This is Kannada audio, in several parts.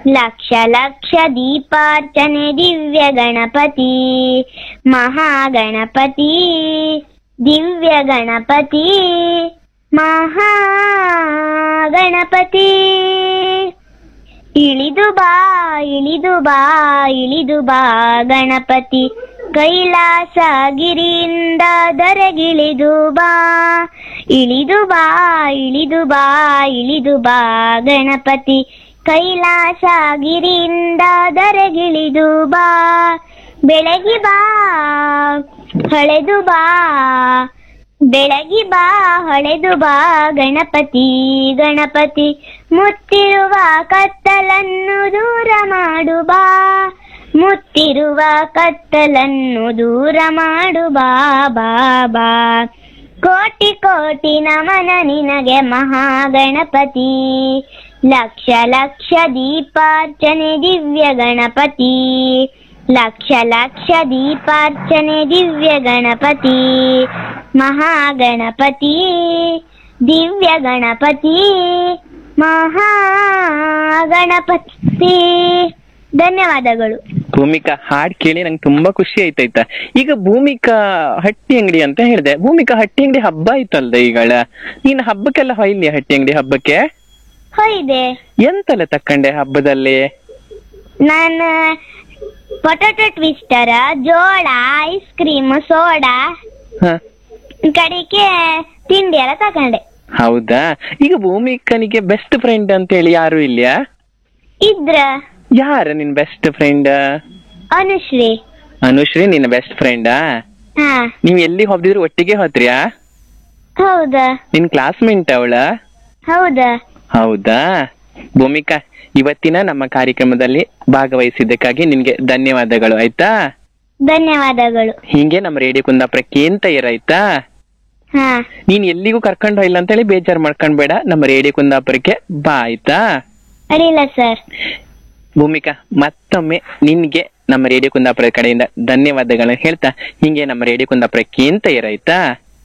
ಲಕ್ಷ ಲಕ್ಷ ದೀಪಾರ್ಚನೆ ದಿವ್ಯ ಗಣಪತಿ ಮಹಾಗಣಪತಿ ದಿವ್ಯ ಗಣಪತಿ ಮಹಾಗಣಪತಿ ಇಳಿದು ಬಾ ಇಳಿದು ಬಾ ಇಳಿದು ಬಾ ಗಣಪತಿ ಕೈಲಾಸ ಗಿರಿಯಿಂದ ದರೆಗಿಳಿದು ಬಾ ಇಳಿದು ಬಾ ಇಳಿದು ಬಾ ಇಳಿದು ಬಾ ಗಣಪತಿ ಕೈಲಾಸ ಗಿರಿಯಿಂದ ದರೆಗಿಳಿದು ಬಾ ಬೆಳಗಿ ಬಾ ಹೊಳೆದು ಬಾ ಬೆಳಗಿ ಬಾ ಹೊಳೆದು ಬಾ ಗಣಪತಿ ಗಣಪತಿ ಮುತ್ತಿರುವ ಕತ್ತಲನ್ನು ದೂರ ಮಾಡು ಬಾ ಮುತ್ತಿರುವ ಕತ್ತಲನ್ನು ದೂರ ಮಾಡು ಬಾ ಬಾ ಬಾ ಕೋಟಿ ಕೋಟಿ ನಮನ ನಿನಗೆ ಮಹಾಗಣಪತಿ ಲಕ್ಷ ಲಕ್ಷ ದೀಪಾರ್ಚನೆ ದಿವ್ಯ ಗಣಪತಿ ಲಕ್ಷ ಲಕ್ಷ ದೀಪಾರ್ಚನೆ ದಿವ್ಯ ಗಣಪತಿ ಮಹಾಗಣಪತಿ ದಿವ್ಯ ಗಣಪತಿ ಮಹಾಗಣಪತಿ ಧನ್ಯವಾದಗಳು ಭೂಮಿಕಾ ಹಾಡ್ ಕೇಳಿ ನಂಗೆ ತುಂಬಾ ಖುಷಿ ಆಯ್ತಾಯ್ತಾ ಈಗ ಭೂಮಿಕಾ ಹಟ್ಟಿ ಅಂಗಡಿ ಅಂತ ಹೇಳಿದೆ ಭೂಮಿಕಾ ಹಟ್ಟಿ ಅಂಗಡಿ ಹಬ್ಬ ಆಯ್ತಲ್ದ ಈಗಳ ನೀನ್ ಹಬ್ಬಕ್ಕೆಲ್ಲ ಹೊಯ್ಲಿ ಹಟ್ಟಿ ಅಂಗಡಿ ಹಬ್ಬಕ್ಕೆ ಹೋಯ್ದೆ ಎಂತೆಲ್ಲ ತಕ್ಕಂಡೆ ಹಬ್ಬದಲ್ಲಿ ನಾನು ಪೊಟೊಟೊ ಟ್ವಿಸ್ಟರ್ ಜೋಳ ಐಸ್ ಕ್ರೀಮ್ ಸೋಡಾ ಹ ಕಡೆಗೆ ತಿಂಡಿ ಎಲ್ಲ ತಕೊಂಡೆ ಹೌದಾ ಈಗ ಭೂಮಿಕನಿಗೆ ಬೆಸ್ಟ್ ಫ್ರೆಂಡ್ ಅಂತ ಹೇಳಿ ಯಾರು ಇಲ್ಯಾ ಇದ್ರ ಯಾರ ನಿನ್ ಬೆಸ್ಟ್ ಫ್ರೆಂಡ್ ಅನುಶ್ರೀ ಅನುಶ್ರೀ ನಿನ್ನ ಬೆಸ್ಟ್ ಫ್ರೆಂಡಾ ಹಾ ನೀವ್ ಎಲ್ಲಿ ಹೋಗ್ದಿದ್ರು ಒಟ್ಟಿಗೆ ಹೋದ್ರ್ಯಾ ಹೌದಾ ನಿನ್ ಕ್ಲಾಸ್ಮೇಟ್ ಅವಳ ಹೌದಾ ಹೌದಾ ಭೂಮಿಕಾ ಇವತ್ತಿನ ನಮ್ಮ ಕಾರ್ಯಕ್ರಮದಲ್ಲಿ ಭಾಗವಹಿಸಿದ್ದಕ್ಕಾಗಿ ನಿನ್ಗೆ ಧನ್ಯವಾದಗಳು ಆಯ್ತಾ ಧನ್ಯವಾದಗಳು ಹಿಂಗೆ ನಮ್ಮ ರೇಡಿಯೋ ಕುಂದಾಪುರಕ್ಕೆ ಅಂತ ಇರಾಯ್ತಾ ಹಾ ನೀನ್ ಎಲ್ಲಿಗೂ ಕರ್ಕೊಂಡು ಹೋಗಿಲ್ಲ ಅಂತ ಹೇಳಿ ಬೇಜಾರ್ ಮಾಡ್ಕೊಂಡ್ಬೇಡ ನಮ್ಮ ರೇಡಿಯೋ ಕುಂದಾಪುರಕ್ಕೆ ಬಾ ಆಯ್ತಾ ಅಡಿಲ್ಲ ಸರ್ ಭೂಮಿಕಾ ಮತ್ತೊಮ್ಮೆ ನಿನ್ಗೆ ನಮ್ಮ ರೇಡಿಯೋ ಕುಂದಾಪುರ ಕಡೆಯಿಂದ ಧನ್ಯವಾದಗಳನ್ನ ಹೇಳ್ತಾ ಹಿಂಗೆ ನಮ್ಮ ರೇಡಿಯೋ ಕುಂದಾಪುರಕ್ಕೆ ಅಂತ ಇರಾಯ್ತಾ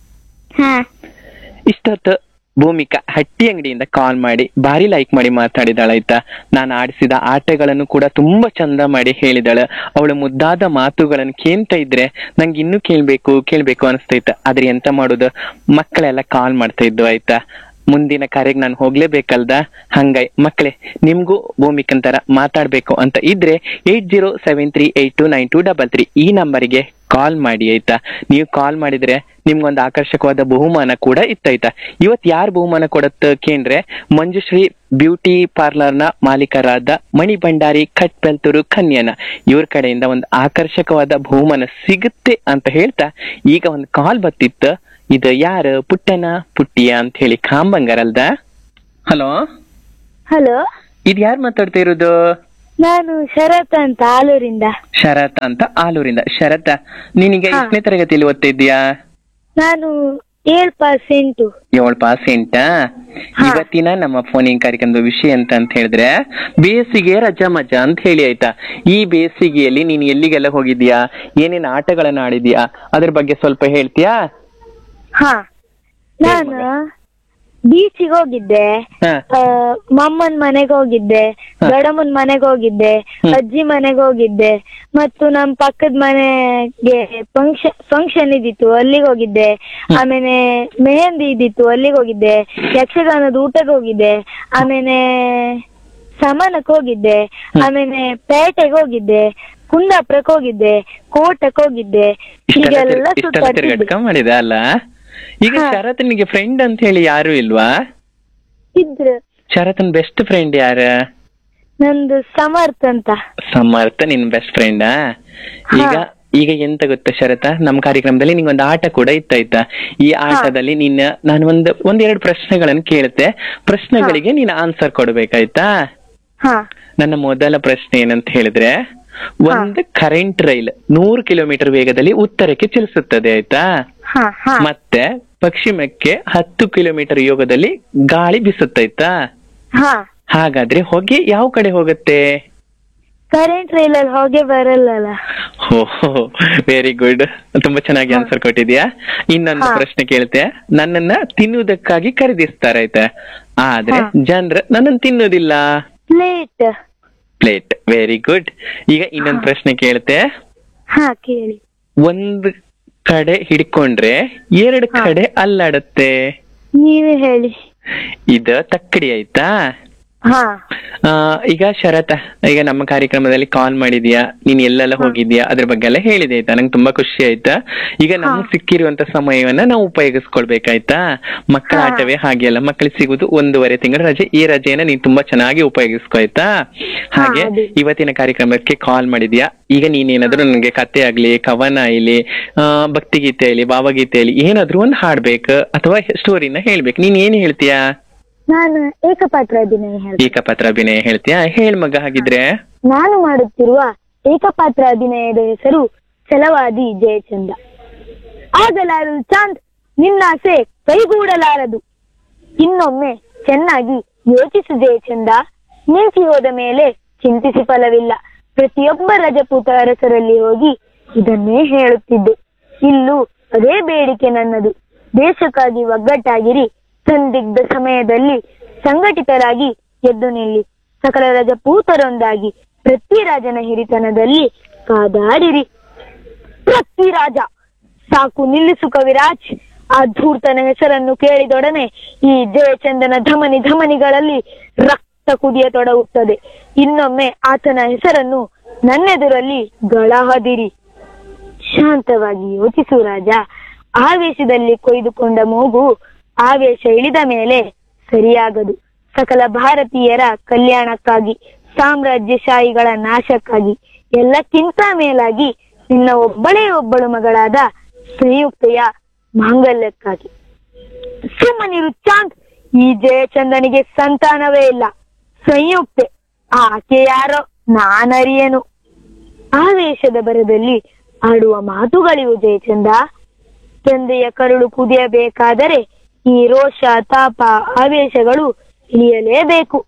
ಹಾ ಇಷ್ಟೊತ್ತು ಭೂಮಿಕಾ ಹಟ್ಟಿ ಅಂಗಡಿಯಿಂದ ಕಾಲ್ ಮಾಡಿ ಭಾರಿ ಲೈಕ್ ಮಾಡಿ ಮಾತಾಡಿದಾಳಾಯ್ತಾ ನಾನು ಆಡಿಸಿದ ಆಟಗಳನ್ನು ಕೂಡ ತುಂಬಾ ಚಂದ ಮಾಡಿ ಹೇಳಿದಾಳ ಅವಳ ಮುದ್ದಾದ ಮಾತುಗಳನ್ನು ಕೇಳ್ತಾ ಇದ್ರೆ ನಂಗೆ ಇನ್ನೂ ಕೇಳ್ಬೇಕು ಕೇಳ್ಬೇಕು ಅನಿಸ್ತೈತ ಆದ್ರೆ ಎಂತ ಮಾಡುದು ಮಕ್ಕಳೆಲ್ಲ ಕಾಲ್ ಮಾಡ್ತಾ ಇದ್ದು ಆಯ್ತಾ ಮುಂದಿನ ಕಾರ್ಯಕ್ಕೆ ನಾನು ಹೋಗ್ಲೇಬೇಕಲ್ದ ಹಂಗಾಯ್ ಮಕ್ಕಳೇ ನಿಮ್ಗೂ ಭೂಮಿಕಂತರ ಮಾತಾಡ್ಬೇಕು ಅಂತ ಇದ್ರೆ eight zero seven three eight two nine two double three ಈ ನಂಬರಿಗೆ ಕಾಲ್ ಮಾಡಿ ಆಯ್ತಾ ನೀವು ಕಾಲ್ ಮಾಡಿದ್ರೆ ನಿಮ್ಗೊಂದು ಆಕರ್ಷಕವಾದ ಬಹುಮಾನ ಕೂಡ ಇತ್ತಾಯ್ತಾ ಇವತ್ ಯಾರು ಬಹುಮಾನ ಕೊಡತ್ತ ಕೇಂದ್ರೆ ಮಂಜುಶ್ರೀ ಬ್ಯೂಟಿ ಪಾರ್ಲರ್ ನ ಮಾಲೀಕರಾದ ಮಣಿ ಭಂಡಾರಿ ಕಟ್ ಬೆಲ್ತೂರು ಕನ್ಯನ ಇವ್ರ ಕಡೆಯಿಂದ ಒಂದು ಆಕರ್ಷಕವಾದ ಬಹುಮಾನ ಸಿಗುತ್ತೆ ಅಂತ ಹೇಳ್ತಾ ಈಗ ಒಂದು ಕಾಲ್ ಬತ್ತಿತ್ತು ಇದು ಯಾರು ಪುಟ್ಟನ ಪುಟ್ಟಿಯ ಅಂತ ಹೇಳಿ ಕಾಂಬಂಗಾರಲ್ದ ಹಲೋ ಹಲೋ ಇದು ಯಾರು ಮಾತಾಡ್ತಾ ಇರೋದು ನಾನು ಶರತ್ ಅಂತ ಆಲೂರಿಂದ ಶರತ್ ಅಂತ ಆಲೂರಿಂದ ಶರತ್ ನಿನಗೆ ಹಾ. ಎಷ್ಟನೇ ತರಗತಿಯಲ್ಲಿ ಓದ್ತಾ ಇದ್ದೀಯಾ ನಾನು ಏಳ್ ಪರ್ಸೆಂಟು ಏಳು ಪಾಸೆಂಟ ಹಾ. ಇವತ್ತಿನ ನಮ್ಮ ಫೋನಿಂಗ್ ಕಾರ್ಯಕ್ರಮದ ವಿಷಯ ಅಂತ ಅಂತ ಹೇಳಿದ್ರೆ ಬೇಸಿಗೆ ರಜಾ ಮಜಾ ಅಂತ ಹೇಳಿ ಆಯ್ತಾ ಈ ಬೇಸಿಗೆಯಲ್ಲಿ ನೀನ್ ಎಲ್ಲಿಗೆಲ್ಲ ಹೋಗಿದ್ಯಾ ಏನೇನ್ ಆಟಗಳನ್ನ ಆಡಿದ್ಯಾ ಅದ್ರ ಬಗ್ಗೆ ಸ್ವಲ್ಪ ಹೇಳ್ತೀಯಾ ಹಾ ನಾನು ಬೀಚಿಗೆ ಹೋಗಿದ್ದೆ ಹಾ ಆ, ಮಮ್ಮನ್ ಮನೆಗೆ ಹೋಗಿದ್ದೆ ಹ. ದೊಡ್ಡಮ್ಮನ್ ಮನೆಗೆ ಹೋಗಿದ್ದೆ ಹ್ಮ್. ಅಜ್ಜಿ ಮನೆಗೆ ಹೋಗಿದ್ದೆ ಮತ್ತು ನಮ್ ಪಕ್ಕದ ಮನೆಗೆ ಫಂಕ್ಷನ್ ಫಂಕ್ಷನ್ ಇದ್ದಿತ್ತು ಅಲ್ಲಿಗೆ ಹೋಗಿದ್ದೆ ಆಮೇಲೆ ಮೆಹಂದಿ ಇದ್ದಿತ್ತು ಅಲ್ಲಿಗೆ ಹೋಗಿದ್ದೆ ಯಕ್ಷಗಾನದ ಊಟಕ್ಕೆ ಹೋಗಿದ್ದೆ ಆಮೇಲೆ ಸಮಾನಕ್ಕೆ ಹೋಗಿದ್ದೆ ಆಮೇಲೆ ಪೇಟೆಗೆ ಹೋಗಿದ್ದೆ ಕುಂದಾಪುರಕ್ಕೆ ಹೋಗಿದ್ದೆ ಕೋಟಕ್ಕೆ ಹೋಗಿದ್ದೆ ಇಷ್ಟೆಲ್ಲ ಹೀಗೆಲ್ಲ ತಿರ್ಗ- ಇಷ್ಟೆಲ್ಲ ಸುತ್ತಾಡ್ತಿದ್ದೆ ತಿರ್ಗಾಡ್ಕೊಂಡ್ ಮಾಡಿದೆ ಅಲ್ಲ ಈಗ ಹಾ. ಶರತ್ನಿಗೆ ಫ್ರೆಂಡ್ ಅಂತ ಹೇಳಿ ಯಾರು ಇಲ್ವಾ ಇದ್ರು ಶರತ್ನ ಬೆಸ್ಟ್ ಫ್ರೆಂಡ್ ಯಾರ ನಂದು ಸಮರ್ಥ ಅಂತ ಸಮರ್ಥ ನಿನ್ ಬೆಸ್ಟ್ ಫ್ರೆಂಡಾ ಈಗ ಹಾ. ಈಗ ಎಂತ ಗೊತ್ತಾ ಶರತ ನಮ್ ಕಾರ್ಯಕ್ರಮದಲ್ಲಿ ನಿಂಗೊಂದು ಆಟ ಕೂಡ ಇತ್ತಾಯ್ತಾ ಈ ಆಟದಲ್ಲಿ ನಿನ್ನ ನಾನು ಒಂದ್ ಒಂದೆರಡು ಪ್ರಶ್ನೆಗಳನ್ನು ಕೇಳುತ್ತೆ ಪ್ರಶ್ನೆಗಳಿಗೆ ನೀನು ಆನ್ಸರ್ ಕೊಡ್ಬೇಕಾಯ್ತಾ ಹಾ ನನ್ನ ಮೊದಲ ಪ್ರಶ್ನೆ ಏನಂತ ಹೇಳಿದ್ರೆ ಒಂದು ಕರೆಂಟ್ ರೈಲ್ ನೂರು ಕಿಲೋಮೀಟರ್ ವೇಗದಲ್ಲಿ ಉತ್ತರಕ್ಕೆ ಚಲಿಸುತ್ತದೆ ಆಯ್ತಾ ಹಾ ಹಾ ಮತ್ತೆ ಪಶ್ಚಿಮಕ್ಕೆ ಹತ್ತು ಕಿಲೋಮೀಟರ್ ಯೋಗದಲ್ಲಿ ಗಾಳಿ ಬೀಸುತ್ತಾಯ್ತಾ ಹಾ ಹಾಗಾದ್ರೆ ಹೊಗೆ ಯಾವ ಕಡೆ ಹೋಗುತ್ತೆ ಕರೆಂಟ್ ರೈಲ್ ಅಲ್ಲಿ ಹೋಗಿ ಬರಲ್ಲಲ್ಲ ವೆರಿ ಗುಡ್ ತುಂಬಾ ಚೆನ್ನಾಗಿ ಆನ್ಸರ್ ಕೊಟ್ಟಿದ್ಯಾ ಇನ್ನೊಂದು ಹಾ. ಪ್ರಶ್ನೆ ಕೇಳ್ತೆ ನನ್ನನ್ನ ತಿನ್ನುವುದಕ್ಕಾಗಿ ಖರೀದಿಸ್ತಾರೆ ಆಯ್ತಾ ಆದ್ರೆ ಹಾ. ಜನರು ನನ್ನನ್ನು ತಿನ್ನೋದಿಲ್ಲ ಪ್ಲೇಟ್ ಪ್ಲೇಟ್ ವೆರಿ ಗುಡ್ ಈಗ ಇನ್ನೊಂದು ಪ್ರಶ್ನೆ ಕೇಳುತ್ತೆ ಹಾ ಕೇಳಿ ಒಂದ್ ಕಡೆ ಹಿಡ್ಕೊಂಡ್ರೆ ಎರಡು ಹಾ. ಕಡೆ ಅಲ್ಲಾಡುತ್ತೆ ನೀವೇ ಹೇಳಿ ಇದು ತಕ್ಕಡಿ ಆಯ್ತಾ ಹಾ ಆ, ಈಗ ಶರತ ಈಗ ನಮ್ಮ ಕಾರ್ಯಕ್ರಮದಲ್ಲಿ ಕಾಲ್ ಮಾಡಿದ್ಯಾ ನೀನ್ ಎಲ್ಲೆಲ್ಲ ಹೋಗಿದ್ಯಾ ಅದ್ರ ಬಗ್ಗೆ ಎಲ್ಲ ಹೇಳಿದೆ ಆಯ್ತಾ ನಂಗೆ ತುಂಬಾ ಖುಷಿ ಆಯ್ತಾ ಈಗ ನಮ್ಗೆ ಹಾ. ಸಿಕ್ಕಿರುವಂತ ಸಮಯವನ್ನ ನಾವು ಉಪಯೋಗಿಸ್ಕೊಳ್ಬೇಕಾಯ್ತಾ ಮಕ್ಕಳ ಹಾ. ಆಟವೇ ಹಾಗೆ ಅಲ್ಲ ಮಕ್ಕಳಿಗೆ ಸಿಗುದು ಒಂದೂವರೆ ತಿಂಗಳ ರಜೆ ಈ ರಜೆಯನ್ನ ನೀನ್ ತುಂಬಾ ಚೆನ್ನಾಗಿ ಉಪಯೋಗಿಸ್ಕೊ ಆಯ್ತಾ ಹಾಗೆ ಅದೇ. ಇವತ್ತಿನ ಕಾರ್ಯಕ್ರಮಕ್ಕೆ ಕಾಲ್ ಮಾಡಿದ್ಯಾ ಈಗ ನೀನೇನಾದ್ರೂ ನನಗೆ ಕತೆ ಆಗ್ಲಿ ಕವನ ಆಗ್ಲಿ ಆ, ಭಕ್ತಿಗೀತೆ ಆಗ್ಲಿ ಭಾವಗೀತೆ ಆಗ್ಲಿ ಏನಾದ್ರೂ ಒಂದು ಹಾಡ್ಬೇಕು ಅಥವಾ ಸ್ಟೋರಿನ ಹೇಳ್ಬೇಕು ನೀನ್ ಏನ್ ಹೇಳ್ತೀಯಾ ನಾನು ಏಕಪಾತ್ರ ಅಭಿನಯ ಹೇಳ್ತೀನಿ ಏಕಪಾತ್ರ ಅಭಿನಯ ಹೇಳ್ತೀಯಾ ಹೇಳ್ ಮಗ ಹಾಗಿದ್ರೆ ನಾನು ಮಾಡುತ್ತಿರುವ ಏಕಪಾತ್ರ ಅಭಿನಯದ ಹೆಸರು ಛಲವಾದಿ ಜಯಚಂದ ಆಗಲಾರದು ಚಾಂದ್ ನಿನ್ನಾಸೆ ಕೈಗೂಡಲಾರದು ಇನ್ನೊಮ್ಮೆ ಚೆನ್ನಾಗಿ ಯೋಚಿಸು ಜಯಚಂದ ನಿಂತಿ ಹೋದ ಮೇಲೆ ಚಿಂತಿಸಿ ಫಲವಿಲ್ಲ ಪ್ರತಿಯೊಬ್ಬ ರಜಪೂತ ಅರಸರಲ್ಲಿ ಹೋಗಿ ಇದನ್ನೇ ಹೇಳುತ್ತಿದ್ದೆ ಇಲ್ಲೂ ಅದೇ ಬೇಡಿಕೆ ನನ್ನದು ದೇಶಕ್ಕಾಗಿ ಒಗ್ಗಟ್ಟಾಗಿರಿ ಸಂದಿಗ್ಧ ಸಮಯದಲ್ಲಿ ಸಂಘಟಿತರಾಗಿ ಎದ್ದು ನಿಲ್ಲಿ ಸಕಲ ರಜಪೂತರೊಂದಾಗಿ ಪೃಥ್ವಿರಾಜನ ಹಿರಿತನದಲ್ಲಿ ಕಾದಾಡಿರಿ ಪೃಥ್ವಿರಾಜ ಸಾಕು ನಿಲ್ಲಿಸು ಕವಿರಾಜ್ ಆ ಧೂರ್ತನ ಹೆಸರನ್ನು ಕೇಳಿದೊಡನೆ ಈ ಜಯಚಂದನ ಧಮನಿ ಧಮನಿಗಳಲ್ಲಿ ರಕ್ತ ಕುದಿಯತೊಡಗುತ್ತದೆ ಇನ್ನೊಮ್ಮೆ ಆತನ ಹೆಸರನ್ನು ನನ್ನೆದುರಲ್ಲಿ ಗಳಹದಿರಿ ಶಾಂತವಾಗಿ ಯೋಚಿಸು ರಾಜ ಆವೇಶದಲ್ಲಿ ಕೊಯ್ದುಕೊಂಡ ಮೂಗು ಆವೇಶ ಇಳಿದ ಮೇಲೆ ಸರಿಯಾಗದು ಸಕಲ ಭಾರತೀಯರ ಕಲ್ಯಾಣಕ್ಕಾಗಿ ಸಾಮ್ರಾಜ್ಯಶಾಹಿಗಳ ನಾಶಕ್ಕಾಗಿ ಎಲ್ಲಕ್ಕಿಂತ ಮೇಲಾಗಿ ನಿನ್ನ ಒಬ್ಬಳೇ ಒಬ್ಬಳು ಮಗಳಾದ ಸಂಯುಕ್ತೆಯ ಮಾಂಗಲ್ಯಕ್ಕಾಗಿ ಸುಮ್ಮನಿರು ಚಾಂದ್ ಈ ಜಯಚಂದನಿಗೆ ಸಂತಾನವೇ ಇಲ್ಲ ಸಂಯುಕ್ತೆ ಆಕೆ ಯಾರೋ ನಾನರಿಯೇನು ಆವೇಶದ ಬರದಲ್ಲಿ ಆಡುವ ಮಾತುಗಳಿವು ಜಯಚಂದ ತಂದೆಯ ಕರುಳು ಕುದಿಯಬೇಕಾದರೆ ಈ ರೋಷ ತಾಪ ಆವೇಶಗಳು ಇಳಿಯಲೇಬೇಕು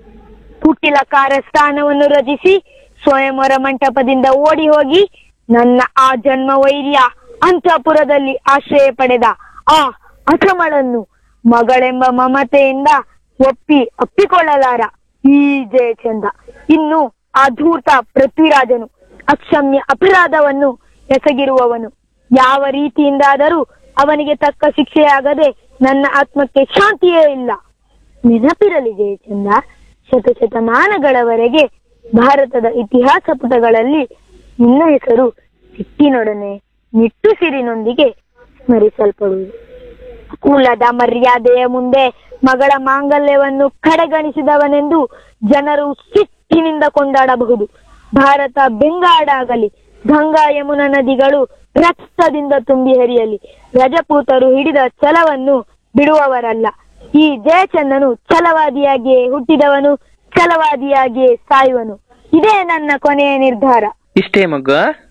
ಕುಟಿಲಕಾರ ಸ್ಥಾನವನ್ನು ರಚಿಸಿ ಸ್ವಯಂವರ ಮಂಟಪದಿಂದ ಓಡಿ ಹೋಗಿ ನನ್ನ ಆ ಜನ್ಮ ವೈರ್ಯ ಅಂತಃಪುರದಲ್ಲಿ ಆಶ್ರಯ ಪಡೆದ ಆ ಅಸಮಳನ್ನು ಮಗಳೆಂಬ ಮಮತೆಯಿಂದ ಒಪ್ಪಿ ಅಪ್ಪಿಕೊಳ್ಳಲಾರ ಈ ಜಯಚಂದ ಇನ್ನು ಆ ಧೂರ್ತ ಪೃಥ್ವಿರಾಜನು ಅಕ್ಷಮ್ಯ ಅಪರಾಧವನ್ನು ಎಸಗಿರುವವನು ಯಾವ ರೀತಿಯಿಂದಾದರೂ ಅವನಿಗೆ ತಕ್ಕ ಶಿಕ್ಷೆಯಾಗದೆ ನನ್ನ ಆತ್ಮಕ್ಕೆ ಶಾಂತಿಯೇ ಇಲ್ಲ ನೆನಪಿರಲಿ ಜಯಚಂದ ಶತಶತಮಾನಗಳವರೆಗೆ ಭಾರತದ ಇತಿಹಾಸ ಪುಟಗಳಲ್ಲಿ ನಿನ್ನ ಹೆಸರು ಸಿಟ್ಟಿನೊಡನೆ ನಿಟ್ಟುಸಿರಿನೊಂದಿಗೆ ಸ್ಮರಿಸಲ್ಪಡುವುದು ಕುಲದ ಮರ್ಯಾದೆಯ ಮುಂದೆ ಮಗಳ ಮಾಂಗಲ್ಯವನ್ನು ಕಡೆಗಣಿಸಿದವನೆಂದು ಜನರು ಸಿಟ್ಟಿನಿಂದ ಕೊಂಡಾಡಬಹುದು ಭಾರತ ಬೆಂಗಾಡಾಗಲಿ ಗಂಗಾ ಯಮುನಾ ನದಿಗಳು ರಕ್ತದಿಂದ ತುಂಬಿ ಹರಿಯಲಿ ರಜಪೂತರು ಹಿಡಿದ ಛಲವನ್ನು ಬಿಡುವವರಲ್ಲ ಈ ಜಯಚಂದನು ಛಲವಾದಿಯಾಗಿಯೇ ಹುಟ್ಟಿದವನು ಛಲವಾದಿಯಾಗಿಯೇ ಸಾಯುವನು ಇದೇ ನನ್ನ ಕೊನೆಯ ನಿರ್ಧಾರ ಇಷ್ಟೇ ಮಗು